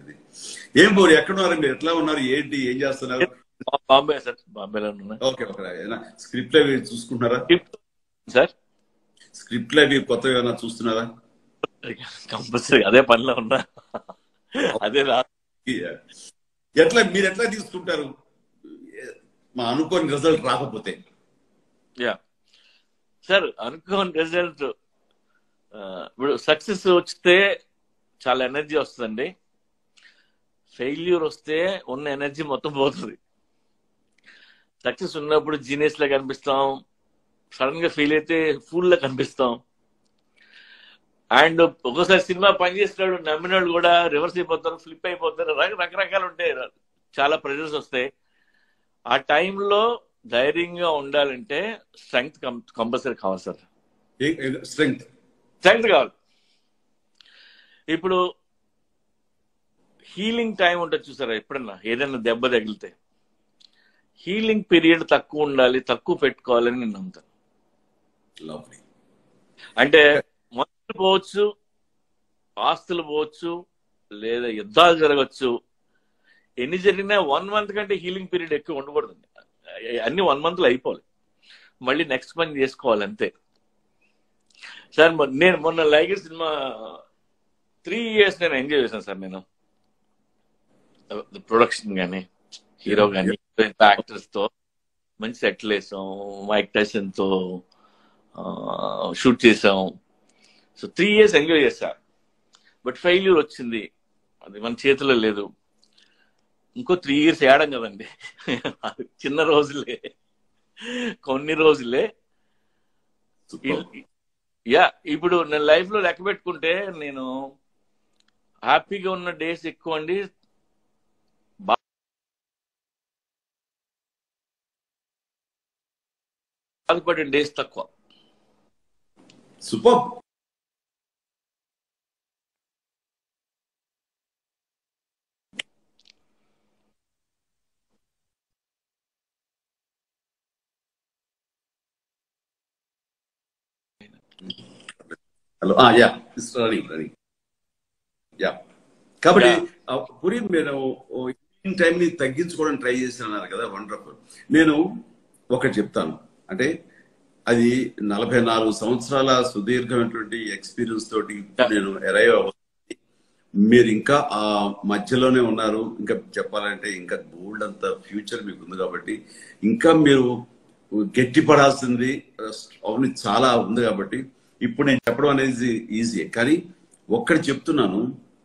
ఇది ఏం పోరు ఎక్కడ ఉన్నారు మీరు ఎట్లా ఉన్నారు ఏంటి ఏం చేస్తున్నారు బా- బాంబే సార్ బాంబేలో ఉన్నా ఓకే ఓకే ఏదైనా స్క్రిప్ట్ అవి చూసుకుంటున్నారా సార్ స్క్రిప్ట్లు అవి కొత్తవి ఏమైనా చూస్తున్నారా కంపల్సరీ అదే పనిలో ఉన్నా అదే రా ఎట్లా మీరు ఎట్లా తీసుకుంటారు మా అనుకోని రిజల్ట్ రాకపోతే యా సార్ అనుకోని రిజల్ట్ ఇప్పుడు సక్సెస్ వస్తే చాలా ఎనర్జీ వస్తుందండి ఫెయిల్యూర్ వస్తే ఉన్న ఎనర్జీ మొత్తం పోతుంది సక్సెస్ ఉన్నప్పుడు జీనియస్ లా కనిపిస్తాం సడన్ గా ఫెయిల్ అయితే ఫుల్ లా కనిపిస్తాం అండ్ ఒక్కోసారి సినిమా పనిచేస్తున్నాడు నమ్మినాడు కూడా రివర్స్ అయిపోతారు ఫ్లిప్ అయిపోతారు రక- రకరకాలు ఉంటాయి చాలా ప్రెజర్స్ వస్తాయి ఆ టైంలో ధైర్యంగా ఉండాలంటే స్ట్రెంగ్త్ కంపల్సరీ కావాలి సార్ స్ట్రెంగ్త్ స్ట్రెంగ్త్ కావాలి ఇప్పుడు హీలింగ్ టైం ఉంటుంది చూసారా ఎప్పుడన్నా ఏదైనా దెబ్బ తగిలితే హీలింగ్ పీరియడ్ తక్కువ ఉండాలి తక్కువ పెట్టుకోవాలని నేను నమ్ముతాను లవ్లీ అంటే మనుషులు పోవచ్చు ఆస్తులు పోవచ్చు లేదా యుద్ధాలు జరగచ్చు ఎన్ని జరిగినా వన్ మంత్ కంటే హీలింగ్ పీరియడ్ ఎక్కువ ఉండకూడదు అన్ని వన్ మంత్ లో అయిపోవాలి మళ్ళీ నెక్స్ట్ పని చేసుకోవాలి అంతే సార్ మొ- నేను మొన్న లైగర్ సినిమా త్రీ ఇయర్స్ నేను ఎంజాయ్ చేశాను సార్ నేను ప్రొడక్షన్ గానీ హీరో గానీ యాక్టర్స్ తో మంచి సెటిల్ వేసాం మైక్ టైసన్ తో షూట్ చేసాం సో త్రీ ఇయర్స్ ఎంజాయ్ చేశా బట్ ఫెయిల్యూర్ వచ్చింది అది మన చేతిలో లేదు ఇంకో త్రీ ఇయర్స్ ఏడం కదండి అది చిన్న రోజులే కొన్ని రోజులే యా ఇప్పుడు నేను లైఫ్ లో లెక్క పెట్టుకుంటే నేను హ్యాపీగా ఉన్న డేస్ ఎక్కువ అండి బాధపడిన డేస్ తక్కువ super hello yeah running running yeah కాబట్టి ఆ, పురి మీరు ఈవినింగ్ టైం ని తగ్గించుకోవడం ట్రై చేస్తున్నారు కదా వండర్ఫుల్ నేను ఒకటి చెప్తాను అంటే అది నలభై నాలుగు సంవత్సరాల సుదీర్ఘమైనటువంటి ఎక్స్పీరియన్స్ తోటి నేను ఎరైవ్ అవుతుంది మీరు ఇంకా ఆ మధ్యలోనే ఉన్నారు ఇంకా చెప్పాలంటే ఇంకా గోల్డ్ అంత ఫ్యూచర్ మీకు ఉంది కాబట్టి ఇంకా మీరు గట్టిపడాల్సింది అవును చాలా ఉంది కాబట్టి ఇప్పుడు నేను చెప్పడం అనేది ఈజీ కానీ ఒక్కటి చెప్తున్నాను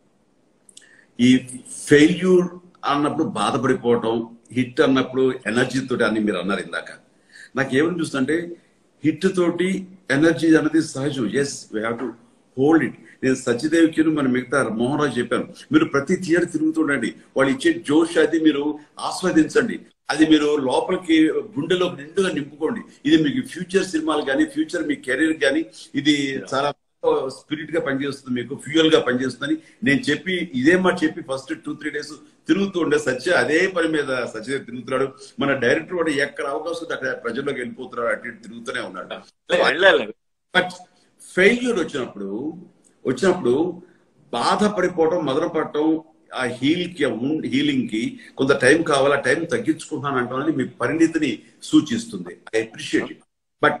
ఈ ఫెయిల్యూర్ అన్నప్పుడు బాధపడిపోవటం హిట్ అన్నప్పుడు ఎనర్జీ తోటి అని మీరు అన్నారు ఇందాక నాకు ఏమని చూస్తుంటే హిట్ తోటి ఎనర్జీ అనేది సహజం yes we have to hold it నేను సత్యదేవికి మన మిగతా మోహన్ రాజు చెప్పాను మీరు ప్రతి థియేటర్ తిరుగుతుండండి వాళ్ళు ఇచ్చే జోష్ అది మీరు ఆస్వాదించండి అది మీరు లోపలికి గుండెలో నిండుగా నింపుకోండి ఇది మీకు ఫ్యూచర్ సినిమాలు కానీ ఫ్యూచర్ మీ కెరీర్ కానీ ఇది చాలా స్పిరిట్ గా పనిచేస్తుంది మీకు ఫ్యూయల్ గా పనిచేస్తుందని నేను చెప్పి ఇదే మాట చెప్పి ఫస్ట్ టూ త్రీ డేస్ తిరుగుతూ ఉండే సత్య అదే పని మీద సత్యదేవ్ తిరుగుతున్నాడు మన డైరెక్టర్ కూడా ఎక్కడ అవకాశం ఉంటే అక్కడ ప్రజల్లోకి వెళ్ళిపోతున్నాడు అటు ఇటు తిరుగుతూనే ఉన్నాడు వెళ్ళాలి బట్ ఫెయిల్యూర్ వచ్చినప్పుడు వచ్చినప్పుడు బాధపడిపోవడం మొదలుపడటం ఆ హీల్ కి హీలింగ్ కి కొంత టైం కావాలి ఆ టైం తగ్గించుకుంటాను అంటామని మీ పరిణితిని సూచిస్తుంది ఐ అప్రిషియేట్ ఇట్ బట్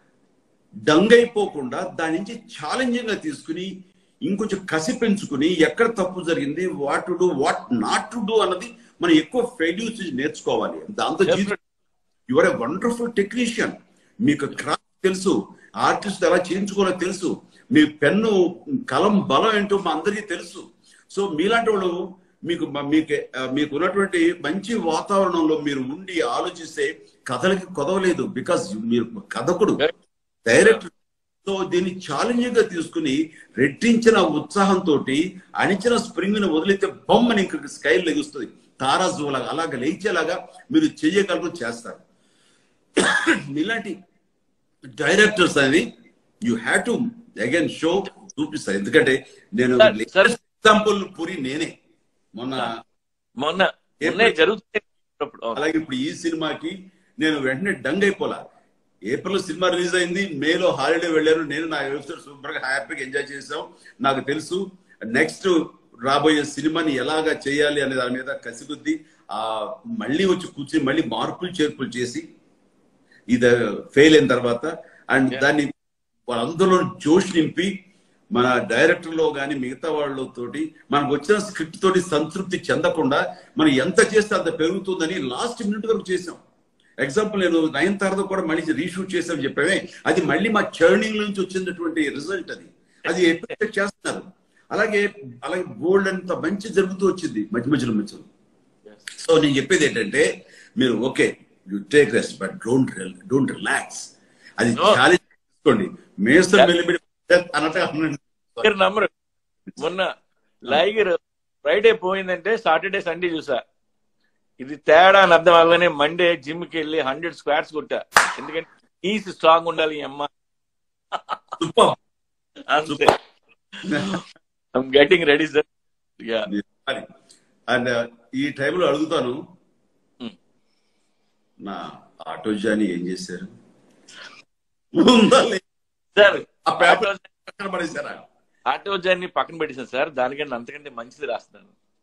దంగైపోకుండా దాని నుంచి ఛాలెంజింగ్ గా తీసుకుని ఇంకొంచెం కసి పెంచుకుని ఎక్కడ తప్పు జరిగింది what to do what not to do అన్నది మనం ఎక్కువ ఫెయిల్యూర్స్ నేర్చుకోవాలి దాంతో యువర్ ఎ వండర్ఫుల్ టెక్నీషియన్ మీకు క్రాఫ్ట్ తెలుసు ఆర్టిస్ట్ ఎలా చేయించుకోవాలో తెలుసు మీ పెన్ను కలం బలం ఏంటో మా అందరికీ తెలుసు సో మీలాంటి వాళ్ళు మీకు మ- మీకు ఆ, మీకు ఉన్నటువంటి మంచి వాతావరణంలో మీరు ఉండి ఆలోచిస్తే కథలకి కొదవలేదు బికాస్ మీరు కథకుడు డైరెక్టర్ సో దీన్ని ఛాలెంజింగ్ గా తీసుకుని రెట్టించిన ఉత్సాహంతో అణిచిన స్ప్రింగ్ ని వదిలితే బొమ్మని ఇంక స్కై లెగుస్తుంది తారాజులాగా అలాగ లేచేలాగా మీరు చెయ్యగలరు చేస్తారు ఇలాంటి డైరెక్టర్స్ అని you have to again show చూపిస్తారు ఎందుకంటే నేను Sir, sir. ఎగ్జాంపుల్ పురి నేనే మొన్న మొన్న మొన్నే జరుగుతుంది అప్పుడు. అవును. అలాగే ఇప్పుడు ఈ సినిమాకి నేను వెంటనే డంగ్ అయిపోలా ఏప్రిల్ సినిమా రిలీజ్ అయింది మేలో హాలిడే వెళ్ళాను నేను నా వెబ్సైట్ సూపర్ గా హ్యాపీగా ఎంజాయ్ చేసాం నాకు తెలుసు నెక్స్ట్ రాబోయే సినిమాని ఎలాగా చేయాలి అనే దాని మీద కసిబుద్ధి ఆ మళ్ళీ వచ్చి కూర్చుని మళ్ళీ మార్పులు చేర్పులు చేసి ఇది ఫెయిల్ అయిన తర్వాత అండ్ Yeah. దాన్ని వాళ్ళందరిలో జోష్ నింపి మన డైరెక్టర్ లో గాని మిగతా వాళ్ళతోటి మనకు వచ్చిన స్క్రిప్ట్ తోటి సంతృప్తి చెందకుండా మనం ఎంత చేస్తే అంత పెరుగుతుందని లాస్ట్ మినిట్ వరకు చేసాం ఎగ్జాంపుల్ నేను నైన్ తర్వాత కూడా మళ్ళీ రీషూట్ చేసామని చెప్పామే అది మళ్ళీ మా చర్నింగ్ నుంచి వచ్చినటువంటి రిజల్ట్ అది అది ఎప్రిషియేట్ చేస్తున్నారు అలాగే అలాగే గోల్డ్ అంత మంచి జరుగుతూ వచ్చింది మధ్య మధ్యలో మధ్యలో సో నేను చెప్పేది ఏంటంటే మీరు okay you take rest but don't don't relax అది No. ఛాలెంజ్ తీసుకోండి మేస్తం Yeah. వెళ్ళిబడి అన్నట్టుగా అనండి. మీరు నమ్మరు మొన్న లైగర్ ఫ్రైడే పోయిందంటే సాటర్డే సండే చూసా ఇది తేడా అని అర్థం అవ్వగానే మండే జిమ్ కి వెళ్ళి హండ్రెడ్ స్క్వాట్స్ కొట్టా ఎందుకంటే నీస్ స్ట్రాంగ్ ఉండాలి ఈ అమ్మ Super. అంతే I'm getting ready sir yeah and ఈ టైంలో అడుగుతాను Hmm. నా ఆటో జాని ఏం చేశారు ఉందా లేదా? సార్ ఆ పేపర్ పక్కన పడేశారా ఆటో జర్నీ పక్కన పెట్టేసాను సార్ దానికంటే అంతకంటే మంచిది రాస్తాను